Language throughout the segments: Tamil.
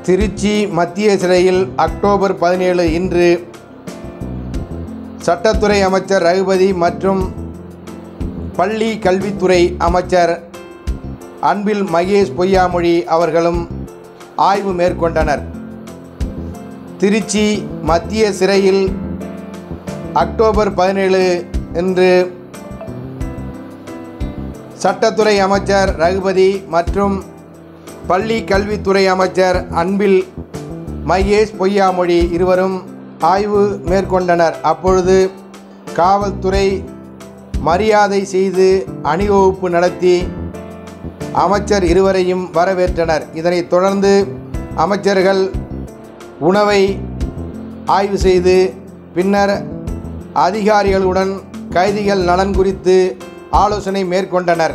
திருச்சி மத்திய சிறையில் அக்டோபர் பதினேழு இன்று சட்டத்துறை அமைச்சர் ரகுபதி மற்றும் பள்ளி கல்வித்துறை அமைச்சர் அன்பில் மகேஷ் பொய்யாமொழி அவர்களும் ஆய்வு மேற்கொண்டனர் திருச்சி மத்திய சிறையில் அக்டோபர் பதினேழு இன்று சட்டத்துறை அமைச்சர் ரகுபதி மற்றும் பள்ளி கல்வித்துறை அமைச்சர் அன்பில் மகேஷ் பொய்யாமொழி இருவரும் ஆய்வு மேற்கொண்டனர் அப்பொழுது காவல்துறை மரியாதை செய்து அணிவகுப்பு நடத்தி அமைச்சர் இருவரையும் வரவேற்றனர் இதனைத் தொடர்ந்து அமைச்சர்கள் உணவை ஆய்வு செய்து பின்னர் அதிகாரிகளுடன் கைதிகள் நலன் குறித்து ஆலோசனை மேற்கொண்டனர்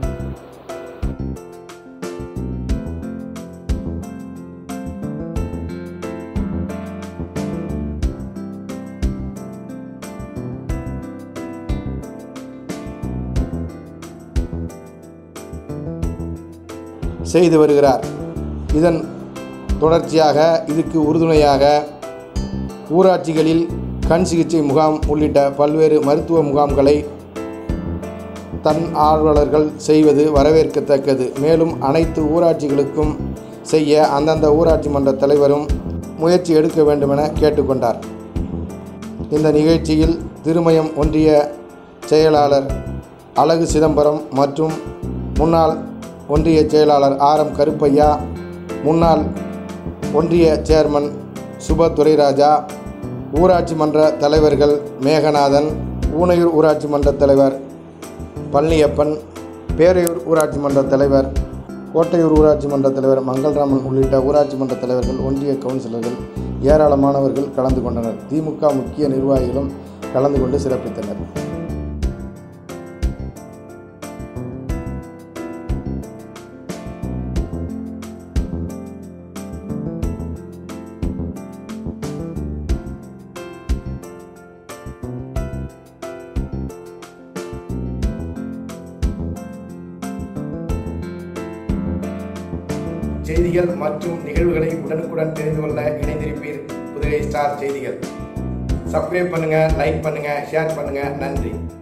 செய்து வருகிறார் இதன் தொடர்ச்சியாக இதுக்கு உறுதுணையாக ஊராட்சிகளில் கண் சிகிச்சை முகாம் உள்ளிட்ட பல்வேறு மருத்துவ முகாம்களை தன் ஆர்வலர்கள் செய்வது வரவேற்கத்தக்கது மேலும் அனைத்து ஊராட்சிகளுக்கும் செய்ய அந்தந்த ஊராட்சி மன்ற தலைவரும் முயற்சி எடுக்க வேண்டுமென கேட்டுக்கொண்டார் இந்த நிகழ்ச்சியில் திருமயம் ஒன்றிய செயலாளர் அழகு சிதம்பரம் மற்றும் முன்னாள் ஒன்றிய செயலாளர் ஆர் எம் கருப்பையா முன்னாள் ஒன்றிய சேர்மன் சுப துரைராஜா ஊராட்சி மன்ற தலைவர்கள் மேகநாதன் ஊனையூர் ஊராட்சி மன்ற தலைவர் பழனியப்பன் பேரையூர் ஊராட்சி மன்ற தலைவர் கோட்டையூர் ஊராட்சி மன்ற தலைவர் மங்கள்ராமன் உள்ளிட்ட ஊராட்சி மன்ற தலைவர்கள் ஒன்றிய கவுன்சிலர்கள் ஏராளமானவர்கள் கலந்து கொண்டனர் திமுக முக்கிய நிர்வாகிகளும் கலந்து கொண்டு சிறப்பித்தனர் செய்திகள் மற்றும் நிகழ்வுகளை உடனுக்குடன் தெரிந்து கொள்ள இணைந்திருப்பீர் புதுகை ஸ்டார் செய்திகள் சப்ஸ்கிரைப் பண்ணுங்க லைக் பண்ணுங்க ஷேர் பண்ணுங்க நன்றி